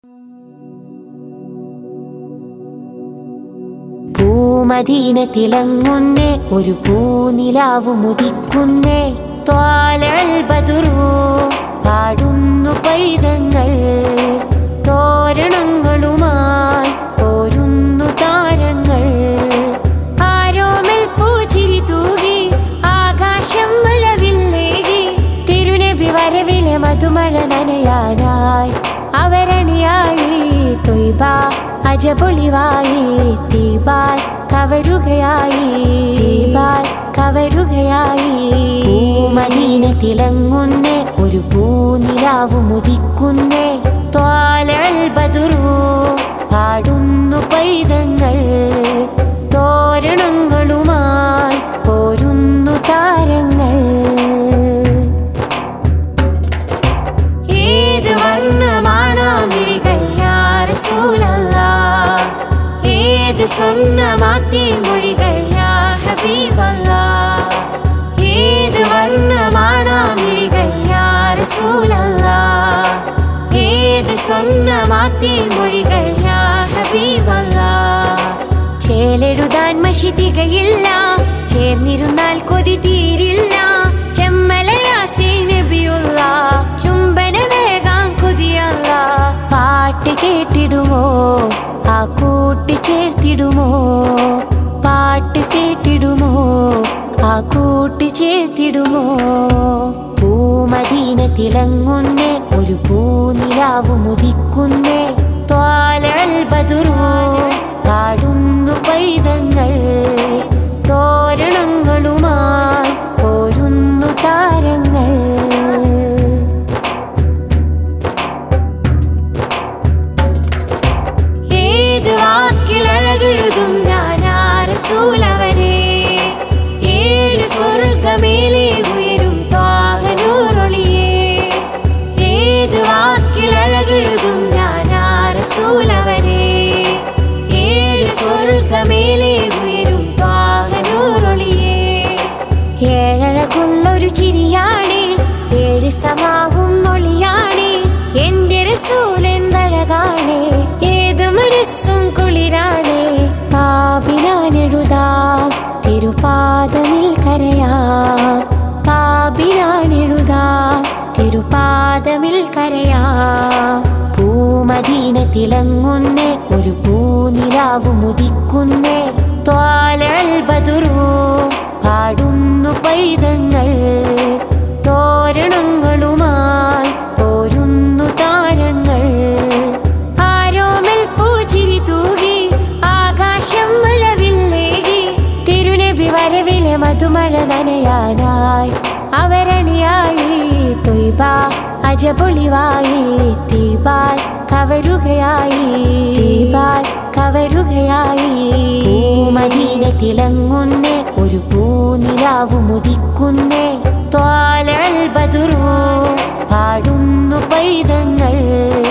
പൂമദീന തിളങ്ങുന്നേ ഒരു പൂനിലാവു മുതിക്കുന്നേ ത്വാലൽ ബദുറു പാടുന്നു പൈതങ്ങൾ തോരണങ്ങളുമായി പോരുന്നു താരങ്ങൾ ആരോമൽ പൂച്ചിരി തൂകി ആകാശം മഴവില്ലേകി തിരുനബി വരവിലെ മധുമഴ നനയാനായി അവരണിയായി തൊയ്ബ അജപൊളിവായി തീപാൽ കവരുകയായി തീപാൽ കവരുകയായി പൂമദീന തിളങ്ങുന്നേ ഒരു പൂനിലാവു മുതിക്കുന്നേ ത്വാലൽ ബദുറു പാടുന്നു പൈതങ്ങൾ തോരണങ്ങളുമായി പോരുന്നു താരങ്ങൾ ഏത് വർണ്ണമാണോ മിഴികൾ യാ റസൂലല്ലാ ഏത് സ്വർണ്ണമാത്തി മൊഴികൾ യാ ഹബീബല്ലാ ഏത് വർണ്ണമാണോ മിഴികൾ യാ റസൂലല്ലാ ഏത് സ്വർണ്ണമാത്തി മൊഴികൾ യാ ഹബീബല്ലാ ചേലെഴുതാൻ മഷി തികയില്ല ചേർന്നിരുന്നാൽ കൊതി തീരില്ല ചെമ്മലയാസി നബിയുള്ള ചുംബന വേഗാൻ കൊതിയല്ല പാട്ട് കേട്ടിടുമോ ആ കൂട്ടി ചേർത്തിടുമോ പാട്ട് കേട്ടിടുമോ ആ കൂട്ടി ചേർത്തിടുമോ പൂമദീന തിളങ്ങുന്നേ ഒരു പൂനിലാവു മുതിക്കുന്നേ ത്വാലൽ ബദുറു പാടുന്നു പൈതങ്ങൾ തോരണങ്ങളുമായി പോരുന്നു താരങ്ങൾ ഏത് വാക്കിൽ അഴകെഴുതും ഞാൻ ആരസൂലവരെ ഏഴ് സ്വർഗമേലെ ഉയരും താകനൂറൊളിയേ ഏത് വാക്കിൽ അഴകെഴുതും ഞാൻ ആരസൂലവരെ ഏഴ് സ്വർഗമേലെ ഉയരും താകനൂറൊളിയേ ഏഴഴകുള്ളൊരു ചിരിയാണ് ഏഴ് സമാകും മൊഴിയാണ് എന്റെ റസൂലെന്തഴകാണ് ഏത് മനസ്സും കുളിരാണ് പാപിനാനെഴുതാം തിരുപാദമിൽ കരയാം പാപിനാനെഴുതാം തിരുപാദമിൽ കരയാം പൂമദീന തിളങ്ങുന്നേ ഒരു പൂനിലാവു മുതിക്കുന്നേ ത്വാലൽ ബദുറു പാടുന്നു പൈതങ്ങൾ തോരണങ്ങളുമായി പോരുന്നു താരങ്ങൾ ആരോമൽ പൂച്ചിരി തൂകി ആകാശം മഴവില്ലേകി തിരുനബി വരവിലെ മധുമഴ നനയാനായി അവരണിയായി തൊയ്ബ അജപൊളിവായി തീപാൽ കവരുകയായി തീപാൽ കവരുകയായി പൂമദീന തിളങ്ങുന്നേ ഒരു പൂനിലാവു മുതിക്കുന്നേ ത്വാലൽ ബദുറു പാടുന്നു പൈതങ്ങൾ